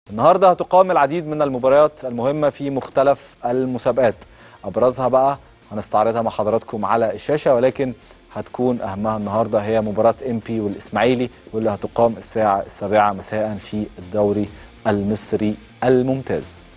النهارده هتقام العديد من المباريات المهمه في مختلف المسابقات ابرزها بقى هنستعرضها مع حضراتكم على الشاشه ولكن هتكون اهمها النهارده هي مباراه ام بي والاسماعيلي واللي هتقام الساعه السابعه مساء في الدوري المصري الممتاز